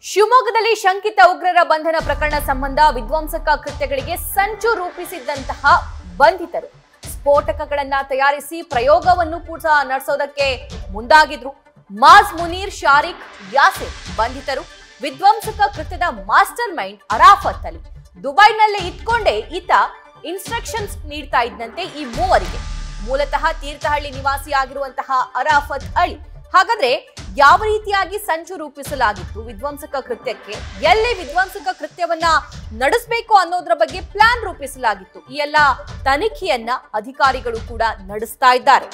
ಶಿವಮೊಗ್ಗದಲ್ಲಿ ಶಂಕಿತ ಉಗ್ರರ ಬಂಧನ ಪ್ರಕರಣ ಸಂಬಂಧ ವಿಧ್ವಂಸಕ ಕೃತ್ಯಗಳಿಗೆ ಸಂಚು ರೂಪಿಸಿದ್ದಂತಹ ಬಂಧಿತರು ಸ್ಫೋಟಕಗಳನ್ನ ತಯಾರಿಸಿ ಪ್ರಯೋಗವನ್ನು ಕೂಡ ನಡೆಸೋದಕ್ಕೆ ಮುಂದಾಗಿದ್ರು ಮಾಜ್ ಮುನೀರ್ ಶಾರಿಕ್ ಯಾಸಿರ್ ಬಂಧಿತರು ವಿಧ್ವಂಸಕ ಕೃತ್ಯದ ಮಾಸ್ಟರ್ ಮೈಂಡ್ ಅರಾಫತ್ ಅಲಿ ದುಬೈನಲ್ಲೇ ಇಟ್ಕೊಂಡೇ ಈತ ಇನ್ಸ್ಟ್ರಕ್ಷನ್ಸ್ ನೀಡ್ತಾ ಇದ್ದಂತೆ ಈ ಮೂವರಿಗೆ ಮೂಲತಃ ತೀರ್ಥಹಳ್ಳಿ ನಿವಾಸಿಯಾಗಿರುವಂತಹ ಅರಾಫತ್ ಅಲಿ ಹಾಗಾದ್ರೆ ಯಾವ ರೀತಿಯಾಗಿ ಸಂಚು ರೂಪಿಸಲಾಗಿತ್ತು ವಿಧ್ವಂಸಕ ಕೃತ್ಯಕ್ಕೆ ಎಲ್ಲಿ ವಿಧ್ವಂಸಕ ಕೃತ್ಯವನ್ನ ನಡೆಸಬೇಕು ಅನ್ನೋದ್ರ ಬಗ್ಗೆ ಪ್ಲಾನ್ ರೂಪಿಸಲಾಗಿತ್ತು ಈ ಎಲ್ಲ ತನಿಖೆಯನ್ನ ಅಧಿಕಾರಿಗಳು ಕೂಡ ನಡೆಸ್ತಾ ಇದ್ದಾರೆ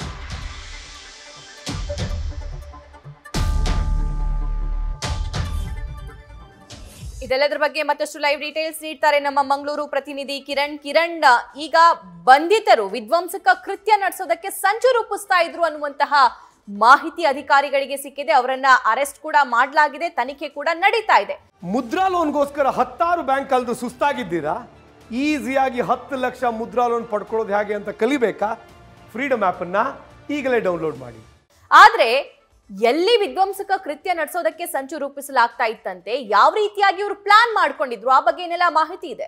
ಇದೆಲ್ಲದರ ಬಗ್ಗೆ ಮತ್ತಷ್ಟು ಲೈವ್ ಡೀಟೇಲ್ಸ್ ನೀಡ್ತಾರೆ ನಮ್ಮ ಮಂಗಳೂರು ಪ್ರತಿನಿಧಿ ಕಿರಣ್ ಕಿರಣ್ ಈಗ ಬಂಧಿತರು ವಿಧ್ವಂಸಕ ಕೃತ್ಯ ನಡೆಸೋದಕ್ಕೆ ಸಂಚು ರೂಪಿಸ್ತಾ ಇದ್ರು ಅನ್ನುವಂತಹ ಮಾಹಿತಿ ಅಧಿಕಾರಿಗಳಿಗೆ ಸಿಕ್ಕಿದೆ ಅವರನ್ನ ಅರೆಸ್ಟ್ ಕೂಡ ಮಾಡಲಾಗಿದೆ ತನಿಖೆ ಕೂಡ ನಡೀತಾ ಇದೆ ಮುದ್ರಾ ಲೋನ್ಗೋಸ್ಕರ ಹತ್ತಾರು ಬ್ಯಾಂಕ್ ಕಲ್ದು ಸುಸ್ತಾಗಿದ್ದೀರಾ ಈಸಿಯಾಗಿ ಹತ್ತು ಲಕ್ಷ ಮುದ್ರಾ ಲೋನ್ ಪಡ್ಕೊಳ್ಳೋದು ಹೇಗೆ ಅಂತ ಕಲಿಬೇಕಾ ಫ್ರೀಡಮ್ ಆ್ಯಪನ್ನು ಈಗಲೇ ಡೌನ್ಲೋಡ್ ಮಾಡಿ ಆದ್ರೆ ಎಲ್ಲಿ ವಿಧ್ವಂಸಕ ಕೃತ್ಯ ನಡೆಸೋದಕ್ಕೆ ಸಂಚು ರೂಪಿಸಲಾಗ್ತಾ ಇತ್ತಂತೆ ಯಾವ ರೀತಿಯಾಗಿ ಇವರು ಪ್ಲಾನ್ ಮಾಡ್ಕೊಂಡಿದ್ರು ಆ ಬಗ್ಗೆ ಏನೆಲ್ಲ ಮಾಹಿತಿ ಇದೆ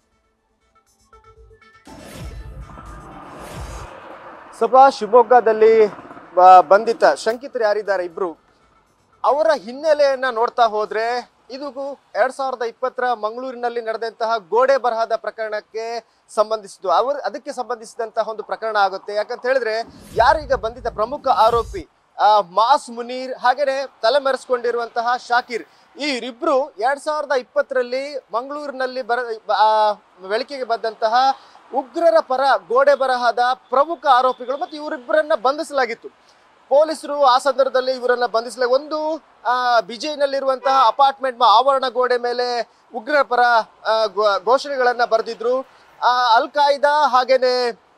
ಸಭಾ ಶಿವಮೊಗ್ಗದಲ್ಲಿ ಬ- ಬಂಧಿತ ಶಂಕಿತರು ಯಾರಿದ್ದಾರೆ ಇಬ್ರು ಅವರ ಹಿನ್ನೆಲೆಯನ್ನ ನೋಡ್ತಾ ಹೋದ್ರೆ ಇದು ಎರಡ್ ಸಾವಿರದ ಇಪ್ಪತ್ತರ ಮಂಗಳೂರಿನಲ್ಲಿ ನಡೆದಂತಹ ಗೋಡೆ ಬರಹದ ಪ್ರಕರಣಕ್ಕೆ ಸಂಬಂಧಿಸಿದ್ದು ಅವರು ಅದಕ್ಕೆ ಸಂಬಂಧಿಸಿದಂತಹ ಒಂದು ಪ್ರಕರಣ ಆಗುತ್ತೆ ಯಾಕಂತ ಹೇಳಿದ್ರೆ ಯಾರೀಗ ಬಂಧಿತ ಪ್ರಮುಖ ಆರೋಪಿ ಆ, ಮಾಸ್ ಮುನೀರ್ ಹಾಗೇನೆ ತಲೆಮರೆಸಿಕೊಂಡಿರುವಂತಹ ಶಾಕಿರ್ ಈ ಇಬ್ರು ಎರಡ್ ಸಾವಿರದ ಇಪ್ಪತ್ತರಲ್ಲಿ ಮಂಗಳೂರಿನಲ್ಲಿ ಬರ ಆ, ಬೆಳಕಿಗೆ ಬಂದಂತಹ ಉಗ್ರರ ಪರ ಗೋಡೆ ಬರಹದ ಪ್ರಮುಖ ಆರೋಪಿಗಳು ಮತ್ತು ಇವರಿಬ್ಬರನ್ನ ಬಂಧಿಸಲಾಗಿತ್ತು ಪೊಲೀಸರು ಆ ಸಂದರ್ಭದಲ್ಲಿ ಇವರನ್ನ ಬಂಧಿಸಲ ಒಂದು ಆ, ಬಿಜೈನಲ್ಲಿರುವಂತಹ ಅಪಾರ್ಟ್ಮೆಂಟ್ ಆವರಣ ಗೋಡೆ ಮೇಲೆ ಉಗ್ರರ ಪರ ಆ, ಘೋ- ಘೋಷಣೆಗಳನ್ನ ಬರೆದಿದ್ರು ಅಲ್ ಕಾಯ್ದಾ ಹಾಗೇನೆ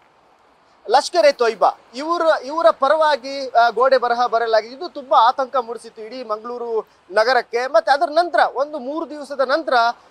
ಲಷ್ಕರ್ ಎ ತೊಯ್ಬಾ ಇವರ ಇವರ ಪರವಾಗಿ ಆ, ಗೋಡೆ ಬರಹ ಬರಲಾಗಿದೆ ಇದು ತುಂಬಾ ಆತಂಕ ಮೂಡಿಸಿತ್ತು ಇಡೀ ಮಂಗಳೂರು ನಗರಕ್ಕೆ ಮತ್ತೆ ಅದರ ನಂತರ ಒಂದು ಮೂರು ದಿವಸದ ನಂತರ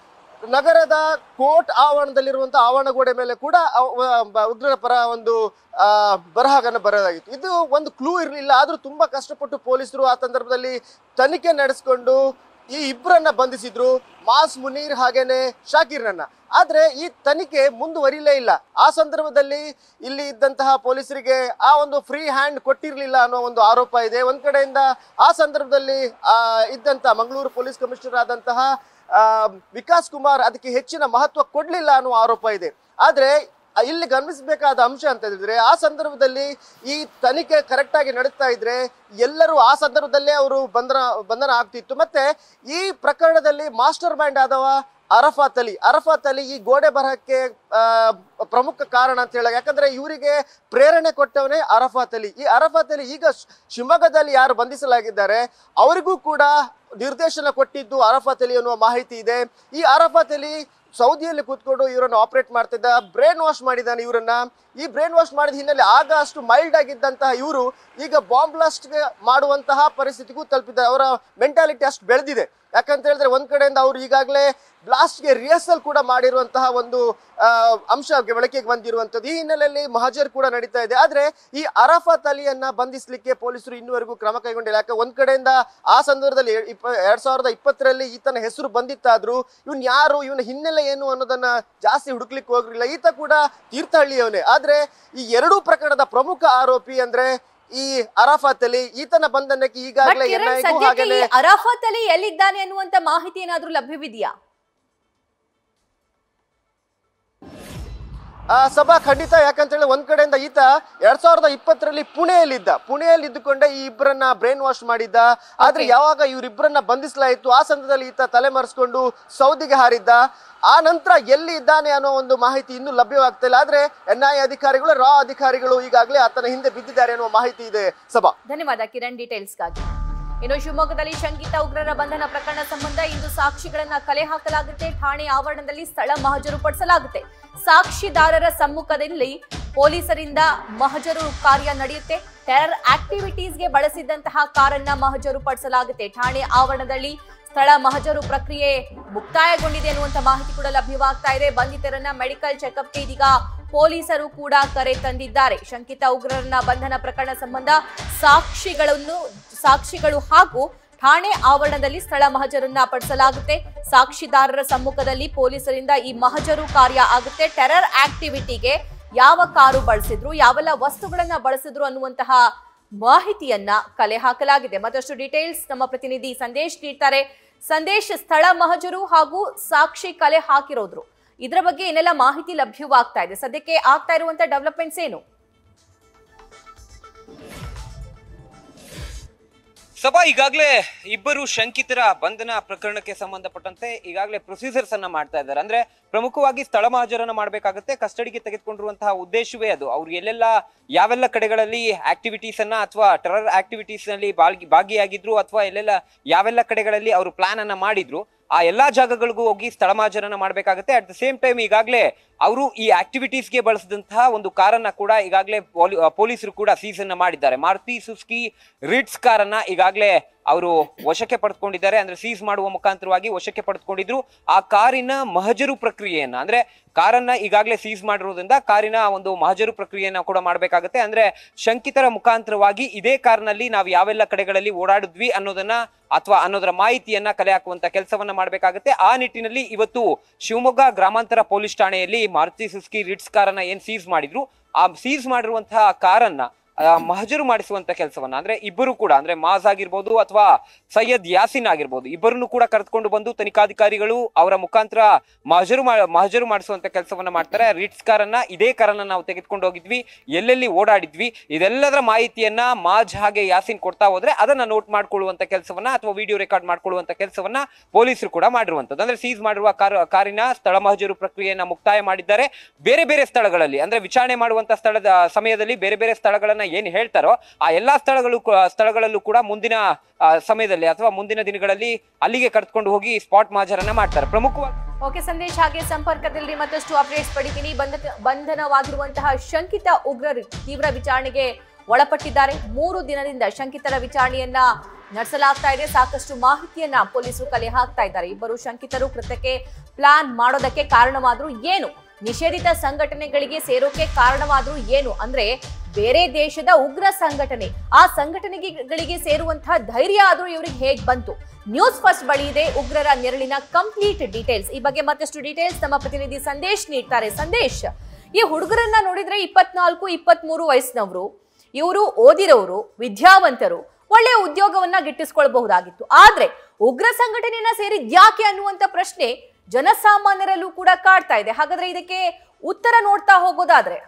ನಗರದ ಕೋರ್ಟ್ ಆವರಣದಲ್ಲಿರುವಂತಹ ಆವರಣ ಗೋಡೆ ಮೇಲೆ ಕೂಡ ಅವ್- ಬ- ಉಗ್ರರ ಪರ ಒಂದು ಆ, ಬರಹವನ್ನು ಬರೆಯಲಾಗಿತ್ತು ಇದು ಒಂದು ಕ್ಲೂ ಇರಲಿಲ್ಲ ಆದ್ರೂ ತುಂಬಾ ಕಷ್ಟಪಟ್ಟು ಪೊಲೀಸರು ಆ ಸಂದರ್ಭದಲ್ಲಿ ತನಿಖೆ ನಡೆಸಿಕೊಂಡು ಈ ಇಬ್ಬರನ್ನ ಬಂಧಿಸಿದ್ರು ಮಾಸ್ ಮುನೀರ್ ಹಾಗೇನೆ ಶಾಕೀರ್ನನ್ನ ಆದ್ರೆ ಈ ತನಿಖೆ ಮುಂದುವರಿಲೇ ಇಲ್ಲ ಆ ಸಂದರ್ಭದಲ್ಲಿ ಇಲ್ಲಿ ಇದ್ದಂತಹ ಪೊಲೀಸರಿಗೆ ಆ ಒಂದು ಫ್ರೀ ಹ್ಯಾಂಡ್ ಕೊಟ್ಟಿರ್ಲಿಲ್ಲ ಅನ್ನೋ ಒಂದು ಆರೋಪ ಇದೆ ಒಂದ್ ಕಡೆಯಿಂದ ಆ ಸಂದರ್ಭದಲ್ಲಿ ಆ ಇದ್ದಂತ ಮಂಗಳೂರು ಪೊಲೀಸ್ ಕಮಿಷನರ್ ಆದಂತಹ ಆ, ವಿಕಾಸ್ ಕುಮಾರ್ ಅದಕ್ಕೆ ಹೆಚ್ಚಿನ ಮಹತ್ವ ಕೊಡ್ಲಿಲ್ಲ ಅನ್ನೋ ಆರೋಪ ಇದೆ ಆದ್ರೆ ಇಲ್ಲಿ ಗಮನಿಸಬೇಕಾದ ಅಂಶ ಅಂತ ಹೇಳಿದ್ರೆ ಆ ಸಂದರ್ಭದಲ್ಲಿ ಈ ತನಿಖೆ ಕರೆಕ್ಟ್ ಆಗಿ ನಡೀತಾ ಇದ್ರೆ ಎಲ್ಲರೂ ಆ ಸಂದರ್ಭದಲ್ಲೇ ಅವರು ಬಂಧನ ಬಂಧನ ಆಗ್ತಿತ್ತು ಮತ್ತೆ ಈ ಪ್ರಕರಣದಲ್ಲಿ ಮಾಸ್ಟರ್ ಮೈಂಡ್ ಆದವ ಅರಫಾತ್ ಅಲಿ ಅರಫಾತ್ ಅಲಿ ಈ ಗೋಡೆ ಬರಹಕ್ಕೆ ಆ, ಪ್ರಮುಖ ಕಾರಣ ಅಂತ ಹೇಳ ಯಾಕಂದ್ರೆ ಇವರಿಗೆ ಪ್ರೇರಣೆ ಕೊಟ್ಟವನೇ ಅರಫಾತ್ ಅಲಿ ಈ ಅರಫಾತ್ ಅಲಿ ಈಗ ಶ್- ಶಿವಮೊಗ್ಗದಲ್ಲಿ ಯಾರು ಬಂಧಿಸಲಾಗಿದ್ದಾರೆ ಅವರಿಗೂ ಕೂಡ ನಿರ್ದೇಶನ ಕೊಟ್ಟಿದ್ದು ಅರಫಾತ್ ಅಲಿ ಅನ್ನುವ ಮಾಹಿತಿ ಇದೆ ಈ ಅರಫಾತ್ ಅಲಿ ಸೌದಿಯಲ್ಲಿ ಕೂತ್ಕೊಂಡು ಇವರನ್ನು ಆಪರೇಟ್ ಮಾಡ್ತಿದ್ದ ಬ್ರೈನ್ ವಾಶ್ ಮಾಡಿದ್ದಾನೆ ಇವರನ್ನ ಈ ಬ್ರೈನ್ ವಾಶ್ ಮಾಡಿದ ಹಿನ್ನೆಲೆ ಆಗ ಅಷ್ಟು ಮೈಲ್ಡ್ ಆಗಿದ್ದಂತಹ ಇವರು ಈಗ ಬಾಂಬ್ ಬ್ಲಾಸ್ಟ್ ಮಾಡುವಂತಹ ಪರಿಸ್ಥಿತಿಗೂ ತಲುಪಿದ್ದಾರೆ ಅವರ ಮೆಂಟಾಲಿಟಿ ಅಷ್ಟು ಬೆಳೆದಿದೆ ಯಾಕಂತ ಹೇಳಿದ್ರೆ ಒಂದ್ ಕಡೆಯಿಂದ ಅವರು ಈಗಾಗಲೇ ಬ್ಲಾಸ್ಟ್ಗೆ ರಿಹರ್ಸಲ್ ಕೂಡ ಮಾಡಿರುವಂತಹ ಒಂದು ಆ, ಅಂಶ ಬೆಳಕಿಗೆ ಬಂದಿರುವಂತದ್ದು ಈ ಹಿನ್ನೆಲೆಯಲ್ಲಿ ಮಹಜರ್ ಕೂಡ ನಡೀತಾ ಇದೆ ಆದ್ರೆ ಈ ಅರಫತ್ ಅಲಿಯನ್ನ ಬಂಧಿಸಲಿಕ್ಕೆ ಪೊಲೀಸರು ಇನ್ನುವರೆಗೂ ಕ್ರಮ ಕೈಗೊಂಡಿಲ್ಲ ಯಾಕೆ ಒಂದ್ ಕಡೆಯಿಂದ ಆ ಸಂದರ್ಭದಲ್ಲಿ ಎ- ಇಪ್ಪ ಎರಡ್ ಸಾವಿರದ ಇಪ್ಪತ್ತರಲ್ಲಿ ಈತನ ಹೆಸರು ಬಂದಿತ್ತಾದ್ರೂ ಇವನ್ ಯಾರು ಇವನ ಹಿನ್ನೆಲೆ ಏನು ಅನ್ನೋದನ್ನ ಜಾಸ್ತಿ ಹುಡುಕ್ಲಿಕ್ಕೆ ಹೋಗಿರಲಿಲ್ಲ ಈತ ಕೂಡ ತೀರ್ಥಹಳ್ಳಿಯವನೇ ಆದ್ರೆ ಈ ಎರಡೂ ಪ್ರಕರಣದ ಪ್ರಮುಖ ಆರೋಪಿ ಅಂದ್ರೆ ಈ ಅರಾಫತ್ ಅಲಿ ಈತನ ಬಂಧನಕ್ಕೆ ಬಟ್ ಈಗಾಗಲೇ ಕಿರಣ್ NIA ಗೂ ಸದ್ಯಕ್ಕೆ ಹಾಗೇನೆ ಈ ಅರಾಫತ್ ಅಲಿ ಎಲ್ಲಿದ್ದಾನೆ ಅನ್ನುವಂತ ಮಾಹಿತಿ ಏನಾದ್ರೂ ಲಭ್ಯವಿದೆಯಾ ಆ ಸಭಾ ಖಂಡಿತ ಯಾಕಂತೇಳಿ ಒಂದ್ ಕಡೆಯಿಂದ ಈತ ಎರಡ್ ಸಾವಿರದ ಇಪ್ಪತ್ತರಲ್ಲಿ ಪುಣೆಯಲ್ಲಿದ್ದ ಪುಣೆಯಲ್ಲಿ ಇದ್ದುಕೊಂಡೇ ಈ ಇಬ್ಬರನ್ನ ಬ್ರೈನ್ ವಾಶ್ ಮಾಡಿದ್ದ ಆದ್ರೆ Okay. ಯಾವಾಗ ಇವ್ರಿಬ್ಬರನ್ನ ಬಂಧಿಸಲಾಯಿತು ಆ ಸಂದರ್ಭದಲ್ಲಿ ಈತ ತಲೆಮರೆಸ್ಕೊಂಡು ಸೌದಿಗೆ ಹಾರಿದ್ದ ಆ ನಂತರ ಎಲ್ಲಿ ಇದ್ದಾನೆ ಅನ್ನೋ ಒಂದು ಮಾಹಿತಿ ಇನ್ನೂ ಲಭ್ಯವಾಗ್ತಾ ಇಲ್ಲ ಆದ್ರೆ ಎನ್ ಐ ಅಧಿಕಾರಿಗಳು ರಾ ಅಧಿಕಾರಿಗಳು ಈಗಾಗಲೇ ಆತನ ಹಿಂದೆ ಬಿದ್ದಿದ್ದಾರೆ ಅನ್ನೋ ಮಾಹಿತಿ ಇದೆ ಸಭಾ ಧನ್ಯವಾದ ಕಿರಣ್ ಡೀಟೇಲ್ಸ್ಗಾಗಿ ಇನ್ನು ಶಿವಮೊಗ್ಗದಲ್ಲಿ ಶಂಕಿತ ಉಗ್ರರ ಬಂಧನ ಪ್ರಕರಣ ಸಂಬಂಧ ಇಂದು ಸಾಕ್ಷಿಗಳನ್ನ ಕಲೆ ಹಾಕಲಾಗುತ್ತೆ ಠಾಣೆ ಆವರಣದಲ್ಲಿ ಸ್ಥಳ ಮಹಜರು ಪಡಿಸಲಾಗುತ್ತೆ ಸಾಕ್ಷಿದಾರರ ಸಮ್ಮುಖದಲ್ಲಿ ಪೊಲೀಸರಿಂದ ಮಹಜರು ಕಾರ್ಯ ನಡೆಯುತ್ತೆ ಟೆರರ್ ಆಕ್ಟಿವಿಟೀಸ್ಗೆ ಬಳಸಿದ್ದಂತಹ ಕಾರನ್ನ ಮಹಜರು ಪಡಿಸಲಾಗುತ್ತೆ ಠಾಣೆ ಆವರಣದಲ್ಲಿ ಸ್ಥಳ ಮಹಜರು ಪ್ರಕ್ರಿಯೆ ಮುಕ್ತಾಯಗೊಂಡಿದೆ ಅನ್ನುವಂತ ಮಾಹಿತಿ ಕೂಡ ಲಭ್ಯವಾಗ್ತಾ ಇದೆ ಬಂಧಿತರನ್ನ ಮೆಡಿಕಲ್ ಚೆಕಪ್ಗೆ ಇದೀಗ ಪೊಲೀಸರು ಕೂಡ ಕರೆ ತಂದಿದ್ದಾರೆ ಶಂಕಿತ ಉಗ್ರರನ್ನ ಬಂಧನ ಪ್ರಕರಣ ಸಂಬಂಧ ಸಾಕ್ಷಿಗಳನ್ನು ಸಾಕ್ಷಿಗಳು ಹಾಗೂ ಠಾಣೆ ಆವರಣದಲ್ಲಿ ಸ್ಥಳ ಮಹಜರನ್ನ ಪಡಿಸಲಾಗುತ್ತೆ ಸಾಕ್ಷಿದಾರರ ಸಮ್ಮುಖದಲ್ಲಿ ಪೊಲೀಸರಿಂದ ಈ ಮಹಜರು ಕಾರ್ಯ ಆಗುತ್ತೆ ಟೆರರ್ ಆಕ್ಟಿವಿಟಿಗೆ ಯಾವ ಕಾರು ಬಳಸಿದ್ರು ಯಾವೆಲ್ಲ ವಸ್ತುಗಳನ್ನ ಬಳಸಿದ್ರು ಅನ್ನುವಂತಹ ಮಾಹಿತಿಯನ್ನ ಕಲೆ ಹಾಕಲಾಗಿದೆ ಮತ್ತಷ್ಟು ಡೀಟೇಲ್ಸ್ ನಮ್ಮ ಪ್ರತಿನಿಧಿ ಸಂದೇಶ್ ನೀಡ್ತಾರೆ ಸಂದೇಶ್ ಸ್ಥಳ ಮಹಜರು ಹಾಗೂ ಸಾಕ್ಷಿ ಕಲೆ ಹಾಕಿರೋದ್ರು ಇದರ ಬಗ್ಗೆ ಏನೆಲ್ಲ ಮಾಹಿತಿ ಲಭ್ಯವಾಗ್ತಾ ಇದೆ ಸದ್ಯಕ್ಕೆ ಆಗ್ತಾ ಇರುವಂತ ಡೆವಲಪ್ಮೆಂಟ್ಸ್ ಏನು ಸಭಾ ಈಗಾಗಲೇ ಇಬ್ಬರು ಶಂಕಿತರ ಬಂಧನ ಪ್ರಕರಣಕ್ಕೆ ಸಂಬಂಧಪಟ್ಟಂತೆ ಈಗಾಗಲೇ ಪ್ರೊಸೀಜರ್ಸ್ ಅನ್ನ ಮಾಡ್ತಾ ಇದ್ದಾರೆ ಅಂದ್ರೆ ಪ್ರಮುಖವಾಗಿ ಸ್ಥಳ ಮಹಾಜರನ್ನ ಮಾಡಬೇಕಾಗುತ್ತೆ ಕಸ್ಟಡಿಗೆ ತೆಗೆದುಕೊಂಡಿರುವಂತಹ ಉದ್ದೇಶವೇ ಅದು ಅವ್ರು ಎಲ್ಲೆಲ್ಲ ಯಾವೆಲ್ಲ ಕಡೆಗಳಲ್ಲಿ ಆಕ್ಟಿವಿಟೀಸ್ ಅನ್ನ ಅಥವಾ ಟೆರರ್ ಆಕ್ಟಿವಿಟೀಸ್ ನಲ್ಲಿ ಭಾಗಿ ಭಾಗಿಯಾಗಿದ್ರು ಅಥವಾ ಎಲ್ಲೆಲ್ಲ ಯಾವೆಲ್ಲ ಕಡೆಗಳಲ್ಲಿ ಅವರು ಪ್ಲಾನ್ ಅನ್ನ ಮಾಡಿದ್ರು ಆ ಎಲ್ಲಾ ಜಾಗಗಳಿಗೂ ಹೋಗಿ ಸ್ಥಳ ಮಹಾಜರನ್ನ ಮಾಡಬೇಕಾಗುತ್ತೆ ಅಟ್ ದ ಸೇಮ್ ಟೈಮ್ ಈಗಾಗಲೇ ಅವರು ಈ ಆಕ್ಟಿವಿಟೀಸ್ಗೆ ಬಳಸಿದಂತಹ ಒಂದು ಕಾರನ್ನ ಕೂಡ ಈಗಾಗಲೇ ಪೊಲೀಸರು ಕೂಡ ಸೀಸ್ ಅನ್ನ ಮಾಡಿದ್ದಾರೆ ಮಾರುತಿ ಸುಸ್ಕಿ ರಿಟ್ಸ್ ಕಾರನ್ನ ಈಗಾಗಲೇ ಅವರು ವಶಕ್ಕೆ ಪಡೆದುಕೊಂಡಿದ್ದಾರೆ ಅಂದ್ರೆ ಸೀಸ್ ಮಾಡುವ ಮುಖಾಂತರವಾಗಿ ವಶಕ್ಕೆ ಪಡೆದುಕೊಂಡಿದ್ರು ಆ ಕಾರಿನ ಮಹಜರು ಪ್ರಕ್ರಿಯೆಯನ್ನ ಅಂದ್ರೆ ಕಾರನ್ನ ಈಗಾಗಲೇ ಸೀಸ್ ಮಾಡಿರೋದ್ರಿಂದ ಕಾರಿನ ಒಂದು ಮಹಜರು ಪ್ರಕ್ರಿಯೆಯನ್ನ ಕೂಡ ಮಾಡಬೇಕಾಗುತ್ತೆ ಅಂದ್ರೆ ಶಂಕಿತರ ಮುಖಾಂತರವಾಗಿ ಇದೇ ಕಾರ್ನಲ್ಲಿ ನಾವು ಯಾವೆಲ್ಲ ಕಡೆಗಳಲ್ಲಿ ಓಡಾಡಿದ್ವಿ ಅನ್ನೋದನ್ನ ಅಥವಾ ಅನ್ನೋದರ ಮಾಹಿತಿಯನ್ನ ಕಲೆ ಹಾಕುವಂತ ಕೆಲಸವನ್ನ ಮಾಡಬೇಕಾಗುತ್ತೆ ಆ ನಿಟ್ಟಿನಲ್ಲಿ ಇವತ್ತು ಶಿವಮೊಗ್ಗ ಗ್ರಾಮಾಂತರ ಪೊಲೀಸ್ ಠಾಣೆಯಲ್ಲಿ ಮಾರುತಿ ಸುಸ್ಕಿ ರಿಟ್ಸ್ ಕಾರನ್ನ ಏನ್ ಸೀಸ್ ಮಾಡಿದ್ರು ಆ ಸೀಸ್ ಮಾಡಿರುವಂತಹ ಕಾರನ್ನ ಆ, ಮಹಜರು ಮಾಡಿಸುವಂತ ಕೆಲಸವನ್ನ ಅಂದ್ರೆ ಇಬ್ಬರು ಕೂಡ ಅಂದ್ರೆ ಮಾಜ್ ಆಗಿರ್ಬೋದು ಅಥವಾ ಸೈಯದ್ ಯಾಸಿನ್ ಆಗಿರ್ಬೋದು ಇಬ್ಬರನ್ನು ಕೂಡ ಕರೆದುಕೊಂಡು ಬಂದು ತನಿಖಾಧಿಕಾರಿಗಳು ಅವರ ಮುಖಾಂತರ ಮಹಜರು ಮಾ- ಮಹಜರು ಮಾಡಿಸುವಂತ ಕೆಲಸವನ್ನ ಮಾಡ್ತಾರೆ ರಿಟ್ಸ್ ಕಾರನ್ನ ಇದೇ ಕಾರನ್ನ ನಾವು ತೆಗೆದುಕೊಂಡು ಹೋಗಿದ್ವಿ ಎಲ್ಲೆಲ್ಲಿ ಓಡಾಡಿದ್ವಿ ಇದೆಲ್ಲದರ ಮಾಹಿತಿಯನ್ನ ಮಾಜ್ ಹಾಗೆ ಯಾಸಿನ್ ಕೊಡ್ತಾ ಹೋದ್ರೆ ಅದನ್ನ ನೋಟ್ ಮಾಡ್ಕೊಳ್ಳುವಂತ ಕೆಲಸವನ್ನ ಅಥವಾ ವಿಡಿಯೋ ರೆಕಾರ್ಡ್ ಮಾಡ್ಕೊಳ್ಳುವಂತ ಕೆಲಸವನ್ನ ಪೊಲೀಸರು ಕೂಡ ಮಾಡಿರುವಂತದ್ದು ಅಂದ್ರೆ ಸೀಸ್ ಮಾಡಿರುವ ಕಾರ್ ಕಾರಿನ ಸ್ಥಳ ಮಹಜರು ಪ್ರಕ್ರಿಯೆಯನ್ನ ಮುಕ್ತಾಯ ಮಾಡಿದ್ದಾರೆ ಬೇರೆ ಬೇರೆ ಸ್ಥಳಗಳಲ್ಲಿ ಅಂದ್ರೆ ವಿಚಾರಣೆ ಮಾಡುವಂತ ಸ್ಥಳದ ಸಮಯದಲ್ಲಿ ಬೇರೆ ಬೇರೆ ಸ್ಥಳಗಳನ್ನ ಏನ್ ಹೇಳ್ತಾರೋ ಆ ಎಲ್ಲಾ ಸ್ಥಳಗಳು ಕೂ- ಸ್ಥಳಗಳಲ್ಲೂ ಕೂಡ ಮುಂದಿನ ಆ, ಸಮಯದಲ್ಲಿ ಅಥವಾ ಮುಂದಿನ ದಿನಗಳಲ್ಲಿ ಅಲ್ಲಿಗೆ ಕರೆದುಕೊಂಡು ಹೋಗಿ ಸ್ಪಾಟ್ ಮಹಜರನ್ನ ಮಾಡ್ತಾರೆ ಪ್ರಮುಖವಾಗಿ ಓಕೆ ಸಂದೇಶ್ ಹಾಗೆ ಸಂಪರ್ಕದಲ್ಲಿ ಮತ್ತಷ್ಟು ಅಪ್ಡೇಟ್ಸ್ ಪಡಿತೀನಿ ಬಂಧ ಬಂಧನವಾಗಿರುವಂತಹ ಶಂಕಿತ ಉಗ್ರರು ತೀವ್ರ ವಿಚಾರಣೆಗೆ ಒಳಪಟ್ಟಿದ್ದಾರೆ ಮೂರು ದಿನದಿಂದ ಶಂಕಿತರ ವಿಚಾರಣೆಯನ್ನ ನಡೆಸಲಾಗ್ತಾ ಇದೆ ಸಾಕಷ್ಟು ಮಾಹಿತಿಯನ್ನ ಪೊಲೀಸರು ಕಲೆ ಹಾಕ್ತಾ ಇದ್ದಾರೆ ಇಬ್ಬರು ಶಂಕಿತರು ಕೃತ್ಯಕ್ಕೆ ಪ್ಲಾನ್ ಮಾಡೋದಕ್ಕೆ ಕಾರಣವಾದ್ರು ಏನು ನಿಷೇಧಿತ ಸಂಘಟನೆಗಳಿಗೆ ಸೇರೋಕೆ ಕಾರಣವಾದ್ರು ಏನು ಅಂದ್ರೆ ಬೇರೆ ದೇಶದ ಉಗ್ರ ಸಂಘಟನೆ ಆ ಸಂಘಟನೆಗಳಿಗೆ ಸೇರುವಂತಹ ಧೈರ್ಯ ಆದ್ರೂ ಇವ್ರಿಗೆ ಹೇಗ್ ಬಂತು ನ್ಯೂಸ್ ಫಸ್ಟ್ ಬಳಿ ಇದೆ ಉಗ್ರರ ನೆರಳಿನ ಕಂಪ್ಲೀಟ್ ಡೀಟೇಲ್ಸ್ ಈ ಬಗ್ಗೆ ಮತ್ತಷ್ಟು ಡೀಟೇಲ್ಸ್ ನಮ್ಮ ಪ್ರತಿನಿಧಿ ಸಂದೇಶ್ ನೀಡ್ತಾರೆ ಸಂದೇಶ್ ಈ ಹುಡುಗರನ್ನ ನೋಡಿದ್ರೆ ಇಪ್ಪತ್ನಾಲ್ಕು ಇಪ್ಪತ್ಮೂರು ವಯಸ್ಸಿನವರು ಇವರು ಓದಿರೋರು ವಿದ್ಯಾವಂತರು ಒಳ್ಳೆಯ ಉದ್ಯೋಗವನ್ನ ಗಿಟ್ಟಿಸ್ಕೊಳ್ಬಹುದಾಗಿತ್ತು ಆದ್ರೆ ಉಗ್ರ ಸಂಘಟನೆಯನ್ನ ಸೇರಿದ್ ಯಾಕೆ ಅನ್ನುವಂತ ಪ್ರಶ್ನೆ ಜನಸಾಮಾನ್ಯರಲ್ಲೂ ಕೂಡ ಕಾಡ್ತಾ ಇದೆ ಹಾಗಾದ್ರೆ ಇದಕ್ಕೆ ಉತ್ತರ ನೋಡ್ತಾ ಹೋಗೋದಾದ್ರೆ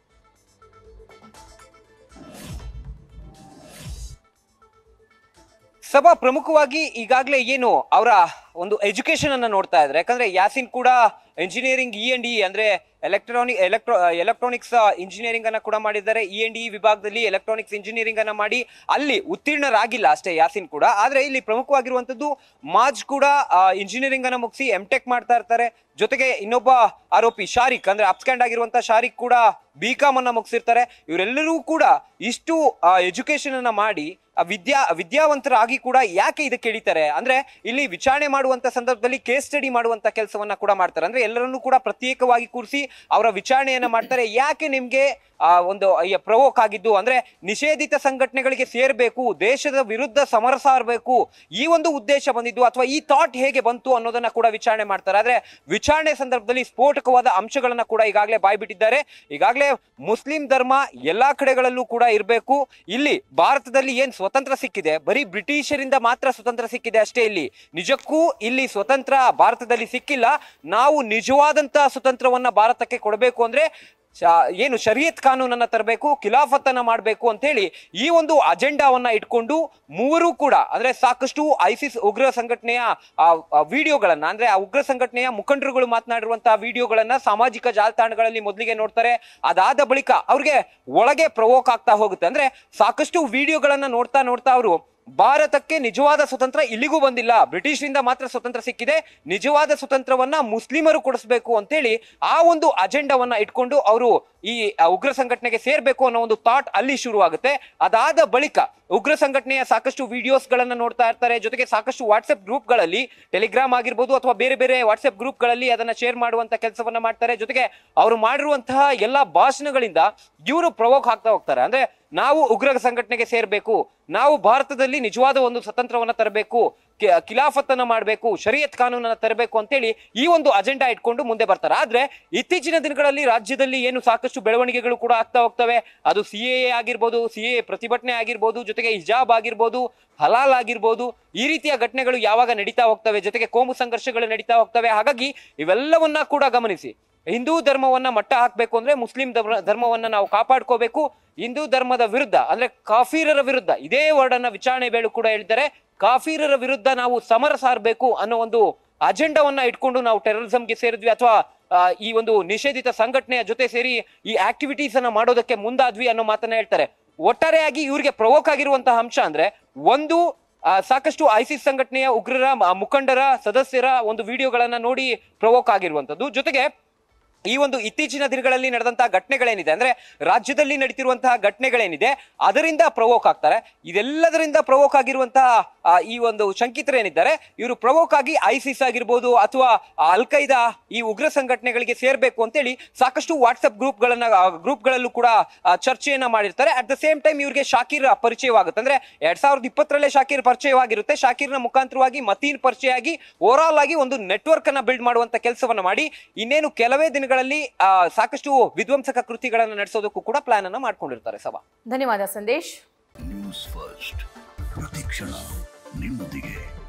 ಸಭಾ ಪ್ರಮುಖವಾಗಿ ಈಗಾಗಲೇ ಏನು ಅವರ ಒಂದು ಎಜುಕೇಶನ್ ಅನ್ನ ನೋಡ್ತಾ ಇದ್ರೆ ಯಾಕಂದ್ರೆ ಯಾಸಿನ್ ಕೂಡ ಇಂಜಿನಿಯರಿಂಗ್ ಇ ಅಂಡ್ ಇ ಅಂದ್ರೆ ಎಲೆಕ್ಟ್ರಾನಿಕ್ ಎಲೆಕ್ಟ್ರೋ ಎಲೆಕ್ಟ್ರಾನಿಕ್ಸ್ ಇಂಜಿನಿಯರಿಂಗ್ ಅನ್ನ ಕೂಡ ಮಾಡಿದ್ದಾರೆ ಇ ಅಂಡ್ ಇ ವಿಭಾಗದಲ್ಲಿ ಎಲೆಕ್ಟ್ರಾನಿಕ್ಸ್ ಇಂಜಿನಿಯರಿಂಗ್ ಅನ್ನ ಮಾಡಿ ಅಲ್ಲಿ ಉತ್ತೀರ್ಣರಾಗಿಲ್ಲ ಅಷ್ಟೇ ಯಾಸಿನ್ ಕೂಡ ಆದ್ರೆ ಇಲ್ಲಿ ಪ್ರಮುಖವಾಗಿರುವಂತದ್ದು ಮಾಜ್ ಕೂಡ ಇಂಜಿನಿಯರಿಂಗ್ ಅನ್ನ ಮುಗಿಸಿ ಎಂ ಟೆಕ್ ಮಾಡ್ತಾ ಇರ್ತಾರೆ ಜೊತೆಗೆ ಇನ್ನೊಬ್ಬ ಆರೋಪಿ ಶಾರಿಕ್ ಅಂದ್ರೆ ಅಪ್ಸ್ಕ್ಯಾಂಡ್ ಆಗಿರುವಂತ ಶಾರಿಕ್ ಕೂಡ ಬಿ ಕಾಮ್ ಅನ್ನ ಮುಗಿಸಿರ್ತಾರೆ ಇವರೆಲ್ಲರೂ ಕೂಡ ಇಷ್ಟು ಎಜುಕೇಶನ್ ಅನ್ನ ಮಾಡಿ ಆ ವಿದ್ಯಾ ವಿದ್ಯಾವಂತರಾಗಿ ಕೂಡ ಯಾಕೆ ಇದಕ್ಕೆ ಇಳಿತಾರೆ ಅಂದ್ರೆ ಇಲ್ಲಿ ವಿಚಾರಣೆ ಮಾಡುವಂತ ಸಂದರ್ಭದಲ್ಲಿ ಕೇಸ್ ಸ್ಟಡಿ ಮಾಡುವಂತ ಕೆಲಸವನ್ನ ಕೂಡ ಮಾಡ್ತಾರೆ ಅಂದ್ರೆ ಎಲ್ಲರನ್ನೂ ಕೂಡ ಪ್ರತ್ಯೇಕವಾಗಿ ಕೂರಿಸಿ ಅವರ ವಿಚಾರಣೆಯನ್ನ ಮಾಡ್ತಾರೆ ಯಾಕೆ ನಿಮ್ಗೆ ಆ ಒಂದು ಪ್ರವೋಕ್ ಆಗಿದ್ದು ಅಂದ್ರೆ ನಿಷೇಧಿತ ಸಂಘಟನೆಗಳಿಗೆ ಸೇರ್ಬೇಕು ದೇಶದ ವಿರುದ್ಧ ಸಮರ ಸಾರಬೇಕು ಈ ಒಂದು ಉದ್ದೇಶ ಬಂದಿದ್ದು ಅಥವಾ ಈ ಥಾಟ್ ಹೇಗೆ ಬಂತು ಅನ್ನೋದನ್ನ ಕೂಡ ವಿಚಾರಣೆ ಮಾಡ್ತಾರೆ ಆದ್ರೆ ವಿಚಾರಣೆ ಸಂದರ್ಭದಲ್ಲಿ ಸ್ಫೋಟಕವಾದ ಅಂಶಗಳನ್ನ ಕೂಡ ಈಗಾಗಲೇ ಬಾಯ್ಬಿಟ್ಟಿದ್ದಾರೆ ಈಗಾಗಲೇ ಮುಸ್ಲಿಂ ಧರ್ಮ ಎಲ್ಲಾ ಕಡೆಗಳಲ್ಲೂ ಕೂಡ ಇರಬೇಕು ಇಲ್ಲಿ ಭಾರತದಲ್ಲಿ ಏನ್ ಸ್ವತಂತ್ರ ಸಿಕ್ಕಿದೆ ಬರೀ ಬ್ರಿಟಿಷರಿಂದ ಮಾತ್ರ ಸ್ವತಂತ್ರ ಸಿಕ್ಕಿದೆ ಅಷ್ಟೇ ಇಲ್ಲಿ ನಿಜಕ್ಕೂ ಇಲ್ಲಿ ಸ್ವತಂತ್ರ ಭಾರತದಲ್ಲಿ ಸಿಕ್ಕಿಲ್ಲ ನಾವು ನಿಜವಾದಂತಹ ಸ್ವತಂತ್ರವನ್ನ ಭಾರತಕ್ಕೆ ಕೊಡಬೇಕು ಅಂದ್ರೆ ಶ- ಏನು ಶರಿಯತ್ ಕಾನೂನನ್ನ ತರಬೇಕು ಖಿಲಾಫತ್ತನ್ನ ಮಾಡಬೇಕು ಅಂತ ಹೇಳಿ ಈ ಒಂದು ಅಜೆಂಡಾವನ್ನ ಇಟ್ಕೊಂಡು ಮೂವರು ಕೂಡ ಅಂದ್ರೆ ಸಾಕಷ್ಟು ಐಸಿಸ್ ಉಗ್ರ ಸಂಘಟನೆಯ ಆ, ಆ ವಿಡಿಯೋಗಳನ್ನ ಅಂದ್ರೆ ಆ ಉಗ್ರ ಸಂಘಟನೆಯ ಮುಖಂಡರುಗಳು ಮಾತನಾಡಿರುವಂತಹ ವಿಡಿಯೋಗಳನ್ನ ಸಾಮಾಜಿಕ ಜಾಲತಾಣಗಳಲ್ಲಿ ಮೊದಲಿಗೆ ನೋಡ್ತಾರೆ ಅದಾದ ಬಳಿಕ ಅವ್ರಿಗೆ ಒಳಗೆ ಪ್ರವೋಕ್ ಆಗ್ತಾ ಹೋಗುತ್ತೆ ಅಂದ್ರೆ ಸಾಕಷ್ಟು ವಿಡಿಯೋಗಳನ್ನ ನೋಡ್ತಾ ನೋಡ್ತಾ ಅವರು ಭಾರತಕ್ಕೆ ನಿಜವಾದ ಸ್ವತಂತ್ರ ಇಲ್ಲಿಗೂ ಬಂದಿಲ್ಲ ಬ್ರಿಟಿಷರಿಂದ ಮಾತ್ರ ಸ್ವತಂತ್ರ ಸಿಕ್ಕಿದೆ ನಿಜವಾದ ಸ್ವತಂತ್ರವನ್ನ ಮುಸ್ಲಿಮರು ಕೊಡಿಸ್ಬೇಕು ಅಂತೇಳಿ ಆ ಒಂದು ಅಜೆಂಡಾವನ್ನ ಇಟ್ಕೊಂಡು ಅವರು ಈ ಆ, ಉಗ್ರ ಸಂಘಟನೆಗೆ ಸೇರ್ಬೇಕು ಅನ್ನೋ ಒಂದು ಥಾಟ್ ಅಲ್ಲಿ ಶುರುವಾಗುತ್ತೆ ಅದಾದ ಬಳಿಕ ಉಗ್ರ ಸಂಘಟನೆಯ ಸಾಕಷ್ಟು ವಿಡಿಯೋಸ್ ಗಳನ್ನ ನೋಡ್ತಾ ಇರ್ತಾರೆ ಜೊತೆಗೆ ಸಾಕಷ್ಟು ವಾಟ್ಸ್ಆಪ್ ಗ್ರೂಪ್ ಗಳಲ್ಲಿ ಟೆಲಿಗ್ರಾಮ್ ಆಗಿರ್ಬೋದು ಅಥವಾ ಬೇರೆ ಬೇರೆ ವಾಟ್ಸ್ಆಪ್ ಗ್ರೂಪ್ ಗಳಲ್ಲಿ ಅದನ್ನ ಶೇರ್ ಮಾಡುವಂತ ಕೆಲಸವನ್ನ ಮಾಡ್ತಾರೆ ಜೊತೆಗೆ ಅವರು ಮಾಡಿರುವಂತಹ ಎಲ್ಲಾ ಭಾಷಣಗಳಿಂದ ಇವರು ಪ್ರವೋಕ್ ಆಗ್ತಾ ಹೋಗ್ತಾರೆ ಅಂದ್ರೆ ನಾವು ಉಗ್ರ ಸಂಘಟನೆಗೆ ಸೇರ್ಬೇಕು ನಾವು ಭಾರತದಲ್ಲಿ ನಿಜವಾದ ಒಂದು ಸ್ವತಂತ್ರವನ್ನ ತರಬೇಕು ಕಿ- ಕಿಲಾಫತ್ತನ್ನ ಮಾಡಬೇಕು ಶರಿಯತ್ ಕಾನೂನನ್ನ ತರಬೇಕು ಅಂತೇಳಿ ಈ ಒಂದು ಅಜೆಂಡಾ ಇಟ್ಕೊಂಡು ಮುಂದೆ ಬರ್ತಾರೆ ಆದ್ರೆ ಇತ್ತೀಚಿನ ದಿನಗಳಲ್ಲಿ ರಾಜ್ಯದಲ್ಲಿ ಏನು ಸಾಕಷ್ಟು ಬೆಳವಣಿಗೆಗಳು ಕೂಡ ಆಗ್ತಾ ಹೋಗ್ತವೆ ಅದು ಸಿ ಎ ಆಗಿರ್ಬೋದು ಸಿ ಎ ಪ್ರತಿಭಟನೆ ಆಗಿರ್ಬೋದು ಜೊತೆಗೆ ಹಿಜಾಬ್ ಆಗಿರ್ಬೋದು ಹಲಾಲ್ ಆಗಿರ್ಬೋದು ಈ ರೀತಿಯ ಘಟನೆಗಳು ಯಾವಾಗ ನಡೀತಾ ಹೋಗ್ತವೆ ಜೊತೆಗೆ ಕೋಮು ಸಂಘರ್ಷಗಳು ನಡೀತಾ ಹೋಗ್ತವೆ ಹಾಗಾಗಿ ಇವೆಲ್ಲವನ್ನ ಕೂಡ ಗಮನಿಸಿ ಹಿಂದೂ ಧರ್ಮವನ್ನ ಮಟ್ಟ ಹಾಕ್ಬೇಕು ಅಂದ್ರೆ ಮುಸ್ಲಿಂ ಧರ್ಮ ಧರ್ಮವನ್ನ ನಾವು ಕಾಪಾಡ್ಕೋಬೇಕು ಹಿಂದೂ ಧರ್ಮದ ವಿರುದ್ಧ ಅಂದ್ರೆ ಕಾಫೀರರ ವಿರುದ್ಧ ಇದೇ ವರ್ಡ್ ಅನ್ನ ವಿಚಾರಣೆ ವೇಳೆ ಕೂಡ ಹೇಳ್ತಾರೆ ಕಾಫೀರರ ವಿರುದ್ಧ ನಾವು ಸಮರ ಸಾರಬೇಕು ಅನ್ನೋ ಒಂದು ಅಜೆಂಡಾವನ್ನ ಇಟ್ಕೊಂಡು ನಾವು ಟೆರರಿಸಂಗೆ ಸೇರಿದ್ವಿ ಅಥವಾ ಆ, ಈ ಒಂದು ನಿಷೇಧಿತ ಸಂಘಟನೆಯ ಜೊತೆ ಸೇರಿ ಈ ಆಕ್ಟಿವಿಟೀಸ್ ಅನ್ನ ಮಾಡೋದಕ್ಕೆ ಮುಂದಾದ್ವಿ ಅನ್ನೋ ಮಾತನ್ನ ಹೇಳ್ತಾರೆ ಒಟ್ಟಾರೆಯಾಗಿ ಇವ್ರಿಗೆ ಪ್ರವೋಕ್ ಆಗಿರುವಂತಹ ಅಂಶ ಅಂದ್ರೆ ಒಂದು ಆ, ಸಾಕಷ್ಟು ಐಸಿಸ್ ಸಂಘಟನೆಯ ಉಗ್ರರ ಮ- ಮುಖಂಡರ ಸದಸ್ಯರ ಒಂದು ವಿಡಿಯೋಗಳನ್ನ ನೋಡಿ ಪ್ರವೋಕ್ ಆಗಿರುವಂತದ್ದು ಜೊತೆಗೆ ಈ ಒಂದು ಇತ್ತೀಚಿನ ದಿನಗಳಲ್ಲಿ ನಡೆದಂತಹ ಘಟನೆಗಳೇನಿದೆ ಅಂದ್ರೆ ರಾಜ್ಯದಲ್ಲಿ ನಡೀತಿರುವಂತಹ ಘಟನೆಗಳೇನಿದೆ ಅದರಿಂದ ಪ್ರವೋಕ್ ಆಗ್ತಾರೆ ಇದೆಲ್ಲದರಿಂದ ಪ್ರವೋಕ್ ಆಗಿರುವಂತಹ ಆ, ಈ ಒಂದು ಶಂಕಿತರೇನಿದ್ದಾರೆ ಇವರು ಪ್ರವೋಕ್ ಆಗಿ ಐಸಿಸ್ ಆಗಿರ್ಬೋದು ಅಥವಾ ಅಲ್ ಖೈದಾ ಈ ಉಗ್ರ ಸಂಘಟನೆಗಳಿಗೆ ಸೇರ್ಬೇಕು ಅಂತೇಳಿ ಸಾಕಷ್ಟು ವಾಟ್ಸ್ಆಪ್ ಗ್ರೂಪ್ಗಳನ್ನ ಗ್ರೂಪ್ಗಳಲ್ಲೂ ಕೂಡ ಆ, ಚರ್ಚೆಯನ್ನ ಮಾಡಿರ್ತಾರೆ ಅಟ್ ದ ಸೇಮ್ ಟೈಮ್ ಇವ್ರಿಗೆ ಶಾಕೀರ್ ಪರಿಚಯವಾಗುತ್ತೆ ಅಂದ್ರೆ ಎರಡ್ ಸಾವಿರದ ಇಪ್ಪತ್ತರಲ್ಲೇ ಶಾಕೀರ್ ಪರಿಚಯವಾಗಿರುತ್ತೆ ಶಾಕೀರ್ನ ಮುಖಾಂತರವಾಗಿ ಮತೀನ್ ಪರಿಚಯ ಆಗಿ ಓವರ್ ಆಲ್ ಆಗಿ ಒಂದು ನೆಟ್ವರ್ಕ್ ಅನ್ನ ಬಿಲ್ಡ್ ಮಾಡುವಂತ ಕೆಲಸವನ್ನ ಮಾಡಿ ಇನ್ನೇನು ಕೆಲವೇ ದಿನಗಳಲ್ಲಿ ಆ, ಸಾಕಷ್ಟು ವಿಧ್ವಂಸಕ ಕೃತಿಗಳನ್ನ ನಡೆಸೋದಕ್ಕೂ ಕೂಡ ಪ್ಲಾನ್ ಅನ್ನ ಮಾಡ್ಕೊಂಡಿರ್ತಾರೆ ಸಭಾ ಧನ್ಯವಾದ ಸಂದೇಶ್ ನ್ಯೂಸ್ ಫಸ್ಟ್ ಪ್ರತಿಕ್ಷಣ ನಿಮ್ಮೊಂದಿಗೆ